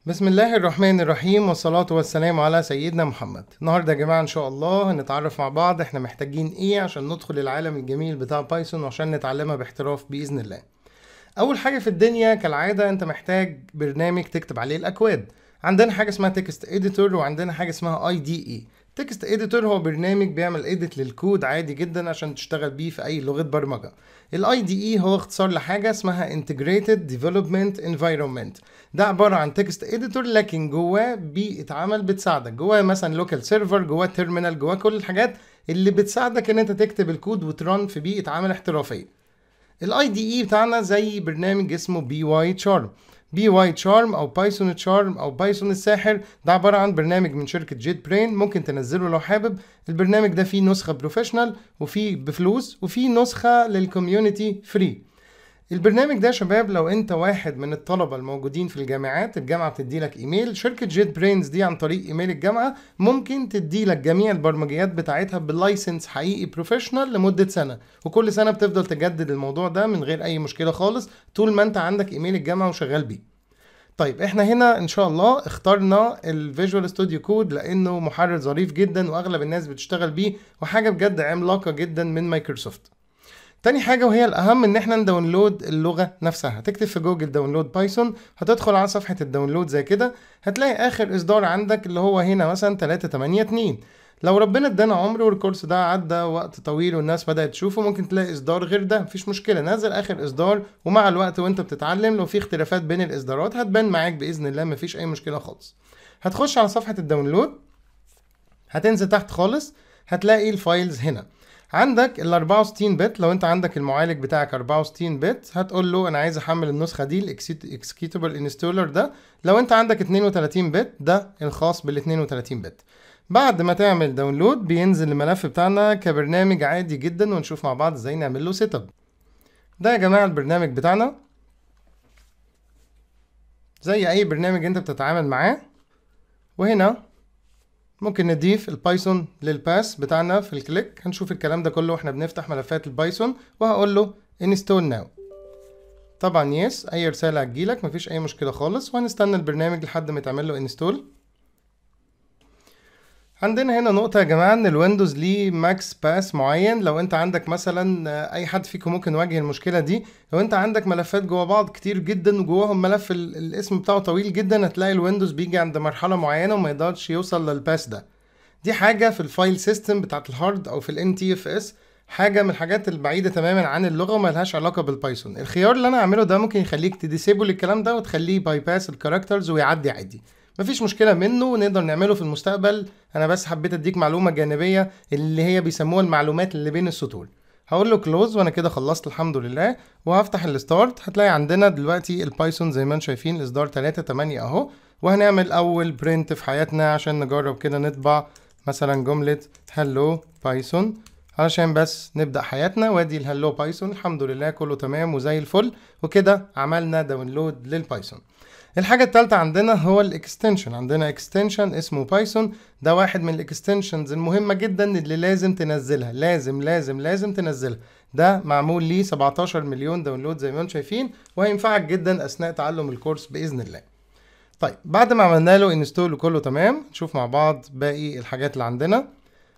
بسم الله الرحمن الرحيم والصلاة والسلام على سيدنا محمد النهاردة يا جماعة إن شاء الله هنتعرف مع بعض إحنا محتاجين إيه عشان ندخل العالم الجميل بتاع بايثون وعشان نتعلمها باحتراف بإذن الله أول حاجة في الدنيا كالعادة أنت محتاج برنامج تكتب عليه الأكواد عندنا حاجة اسمها تكست اديتور وعندنا حاجة اسمها اي دي اي تكست اديتور هو برنامج بيعمل اديت للكود عادي جدا عشان تشتغل بيه في اي لغه برمجه الاي دي اي هو اختصار لحاجه اسمها انتجريتد ديفلوبمنت انفايرمنت ده عباره عن تكست اديتور لكن جواه بيئه عمل بتساعدك جواه مثلا لوكال سيرفر جواه تيرمينال جواه كل الحاجات اللي بتساعدك ان انت تكتب الكود وترن في بيئه عمل احترافيه الاي دي اي بتاعنا زي برنامج اسمه بي واي تشارم بي واي تشارم او بايثون تشارم او بايثون الساحر ده عباره عن برنامج من شركه جيت برين ممكن تنزله لو حابب البرنامج ده فيه نسخه بروفيشنال وفيه بفلوس وفيه نسخه للكوميونتي فري البرنامج ده يا شباب لو انت واحد من الطلبة الموجودين في الجامعات الجامعة بتدي لك ايميل شركة جيت برينز دي عن طريق ايميل الجامعة ممكن تدي لك جميع البرمجيات بتاعتها باللايسنس حقيقي بروفيشنال لمدة سنة وكل سنة بتفضل تجدد الموضوع ده من غير اي مشكلة خالص طول ما انت عندك ايميل الجامعة وشغال بيه طيب احنا هنا ان شاء الله اخترنا الفيجوال ستوديو كود لانه محرر ظريف جدا واغلب الناس بتشتغل بيه وحاجه بجد عملاقه جدا من مايكروسوفت تاني حاجة وهي الأهم إن احنا نداونلود اللغة نفسها، تكتب في جوجل داونلود بايثون، هتدخل على صفحة الداونلود زي كده، هتلاقي آخر إصدار عندك اللي هو هنا مثلا 382 لو ربنا ادانا عمر والكورس ده عدى وقت طويل والناس بدأت تشوفه ممكن تلاقي إصدار غير ده، مفيش مشكلة، نزل آخر إصدار ومع الوقت وأنت بتتعلم لو في اختلافات بين الإصدارات هتبان معاك بإذن الله مفيش أي مشكلة خالص. هتخش على صفحة الداونلود هتنزل تحت خالص هتلاقي الفايلز هنا. عندك ال 64 بت لو انت عندك المعالج بتاعك 64 بت هتقول له انا عايز احمل النسخه دي الاكسكيوتبل انستولر ده لو انت عندك 32 بت ده الخاص بال 32 بت بعد ما تعمل داونلود بينزل الملف بتاعنا كبرنامج عادي جدا ونشوف مع بعض ازاي نعمل له سيت اب ده يا جماعه البرنامج بتاعنا زي اي برنامج انت بتتعامل معاه وهنا ممكن نضيف البايثون للباس بتاعنا في الكليك هنشوف الكلام ده كله واحنا بنفتح ملفات البايثون وهقول له انستول ناو طبعا يس اي رساله هتجيلك مفيش اي مشكله خالص وهنستنى البرنامج لحد ما يتعمل له انستول عندنا هنا نقطة يا جماعة إن الويندوز ليه ماكس باس معين لو أنت عندك مثلا أي حد فيكم ممكن يواجه المشكلة دي لو أنت عندك ملفات جوا بعض كتير جدا وجواهم ملف الاسم بتاعه طويل جدا هتلاقي الويندوز بيجي عند مرحلة معينة وما يقدرش يوصل للباس ده دي حاجة في الفايل سيستم بتاعت الهارد أو في ال NTFS حاجة من الحاجات البعيدة تماما عن اللغة وما لهاش علاقة بالبايثون الخيار اللي أنا أعمله ده ممكن يخليك تديسيبل الكلام ده وتخليه باي باس الكاركترز ويعدي عادي مفيش مشكله منه ونقدر نعمله في المستقبل انا بس حبيت اديك معلومه جانبيه اللي هي بيسموها المعلومات اللي بين السطور هقول له كلوز وانا كده خلصت الحمد لله وهفتح الستارت هتلاقي عندنا دلوقتي البايثون زي ما انتم شايفين الاصدار 3 8 اهو وهنعمل اول برنت في حياتنا عشان نجرب كده نطبع مثلا جمله هلو بايثون علشان بس نبدا حياتنا وادي الهلو بايثون الحمد لله كله تمام وزي الفل وكده عملنا داونلود للبايثون الحاجة التالتة عندنا هو الاكستنشن عندنا اكستنشن اسمه بايثون ده واحد من الاكستنشنز المهمة جدا اللي لازم تنزلها لازم لازم لازم تنزلها ده معمول ليه 17 مليون داونلود زي ما انتم شايفين وهينفعك جدا اثناء تعلم الكورس باذن الله طيب بعد ما عملنا له انستول وكله تمام نشوف مع بعض باقي الحاجات اللي عندنا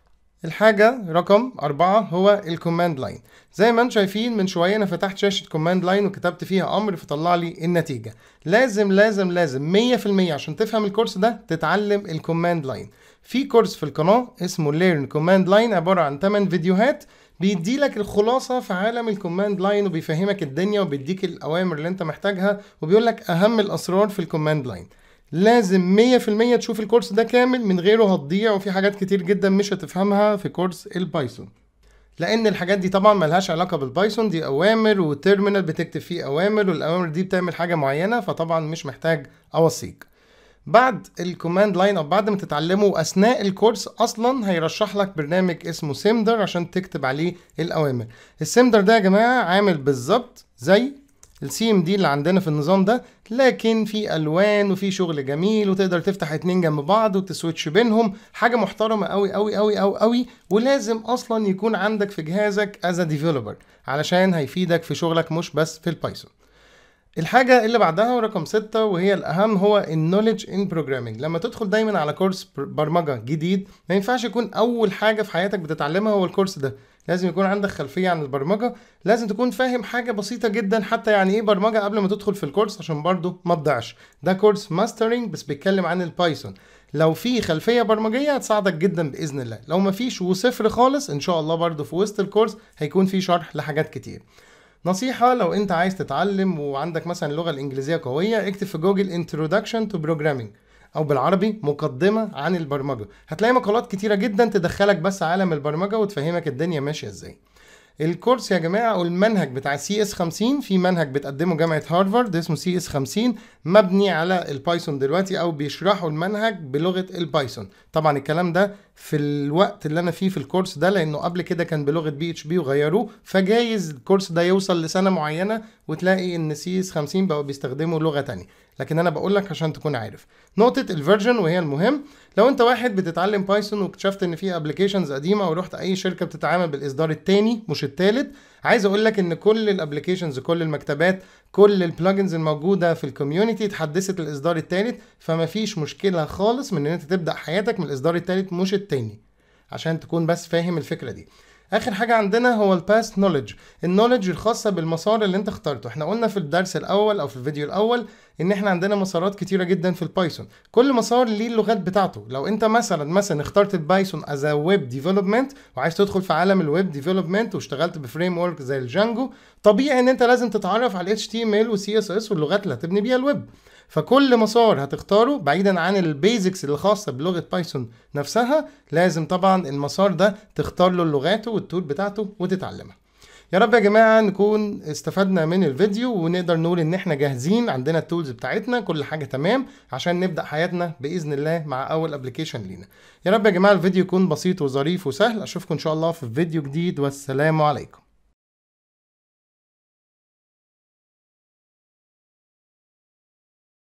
الحاجة رقم أربعة هو الكوماند لاين زي ما انتم شايفين من شوية أنا فتحت شاشة كوماند لاين وكتبت فيها أمر فطلع لي النتيجة لازم لازم لازم مية في المية عشان تفهم الكورس ده تتعلم الكوماند لاين في كورس في القناة اسمه ليرن كوماند لاين عبارة عن 8 فيديوهات بيدي لك الخلاصة في عالم الكوماند لاين وبيفهمك الدنيا وبيديك الأوامر اللي أنت محتاجها وبيقول لك أهم الأسرار في الكوماند لاين لازم مية في المية تشوف الكورس ده كامل من غيره هتضيع وفي حاجات كتير جدا مش هتفهمها في كورس البايثون لان الحاجات دي طبعا ملهاش علاقه بالبايثون دي اوامر وتيرمينال بتكتب فيه اوامر والاوامر دي بتعمل حاجه معينه فطبعا مش محتاج اوصيك بعد الكوماند لاين او بعد ما تتعلمه واثناء الكورس اصلا هيرشح لك برنامج اسمه سيمدر عشان تكتب عليه الاوامر السيمدر ده يا جماعه عامل بالظبط زي السي ام دي اللي عندنا في النظام ده لكن في الوان وفي شغل جميل وتقدر تفتح اتنين جنب بعض وتسويتش بينهم حاجه محترمه قوي قوي قوي قوي قوي ولازم اصلا يكون عندك في جهازك از ديفلوبر علشان هيفيدك في شغلك مش بس في البايثون الحاجة اللي بعدها ورقم ستة وهي الأهم هو النولج ان بروجرامينج لما تدخل دايما على كورس برمجة جديد ما ينفعش يكون أول حاجة في حياتك بتتعلمها هو الكورس ده لازم يكون عندك خلفية عن البرمجة لازم تكون فاهم حاجة بسيطة جدا حتى يعني ايه برمجة قبل ما تدخل في الكورس عشان برضو ما تضيعش ده كورس ماسترينج بس بيتكلم عن البايثون لو في خلفيه برمجيه هتساعدك جدا باذن الله لو مفيش وصفر خالص ان شاء الله برضو في وسط الكورس هيكون في شرح لحاجات كتير نصيحة لو انت عايز تتعلم وعندك مثلا اللغة الانجليزية قوية اكتب في جوجل introduction to programming او بالعربي مقدمة عن البرمجة هتلاقي مقالات كتيرة جدا تدخلك بس عالم البرمجة وتفهمك الدنيا ماشية ازاي الكورس يا جماعه او المنهج بتاع سي اس 50 في منهج بتقدمه جامعه هارفارد اسمه سي اس 50 مبني على البايثون دلوقتي او بيشرحوا المنهج بلغه البايثون طبعا الكلام ده في الوقت اللي انا فيه في الكورس ده لانه قبل كده كان بلغه بي اتش بي وغيروه فجايز الكورس ده يوصل لسنه معينه وتلاقي ان سي اس 50 بقوا بيستخدموا لغه تانية لكن انا بقول لك عشان تكون عارف نقطه الفيرجن وهي المهم لو انت واحد بتتعلم بايثون واكتشفت ان في ابلكيشنز قديمه ورحت اي شركه بتتعامل بالاصدار الثاني مش الثالث عايز اقول لك ان كل الابلكيشنز كل المكتبات كل البلجنز الموجوده في الكوميونتي اتحدثت للاصدار الثالث فما فيش مشكله خالص من ان انت تبدا حياتك من الاصدار الثالث مش الثاني عشان تكون بس فاهم الفكره دي اخر حاجه عندنا هو الباست نوليدج النوليدج الخاصه بالمسار اللي انت اخترته احنا قلنا في الدرس الاول او في الفيديو الاول ان احنا عندنا مسارات كتيره جدا في البايثون كل مسار ليه اللغات بتاعته لو انت مثلا مثلا اخترت البايثون از ويب ديفلوبمنت وعايز تدخل في عالم الويب ديفلوبمنت واشتغلت بفريم ورك زي الجانجو طبيعي ان انت لازم تتعرف على ال HTML و CSS واللغات اللي هتبني بيها الويب فكل مسار هتختاره بعيدا عن البيزكس اللي خاصه بلغه بايثون نفسها لازم طبعا المسار ده تختار له لغاته والتول بتاعته وتتعلمها يا رب يا جماعه نكون استفدنا من الفيديو ونقدر نقول ان احنا جاهزين عندنا التولز بتاعتنا كل حاجه تمام عشان نبدا حياتنا باذن الله مع اول ابلكيشن لينا يا رب يا جماعه الفيديو يكون بسيط وظريف وسهل اشوفكم ان شاء الله في فيديو جديد والسلام عليكم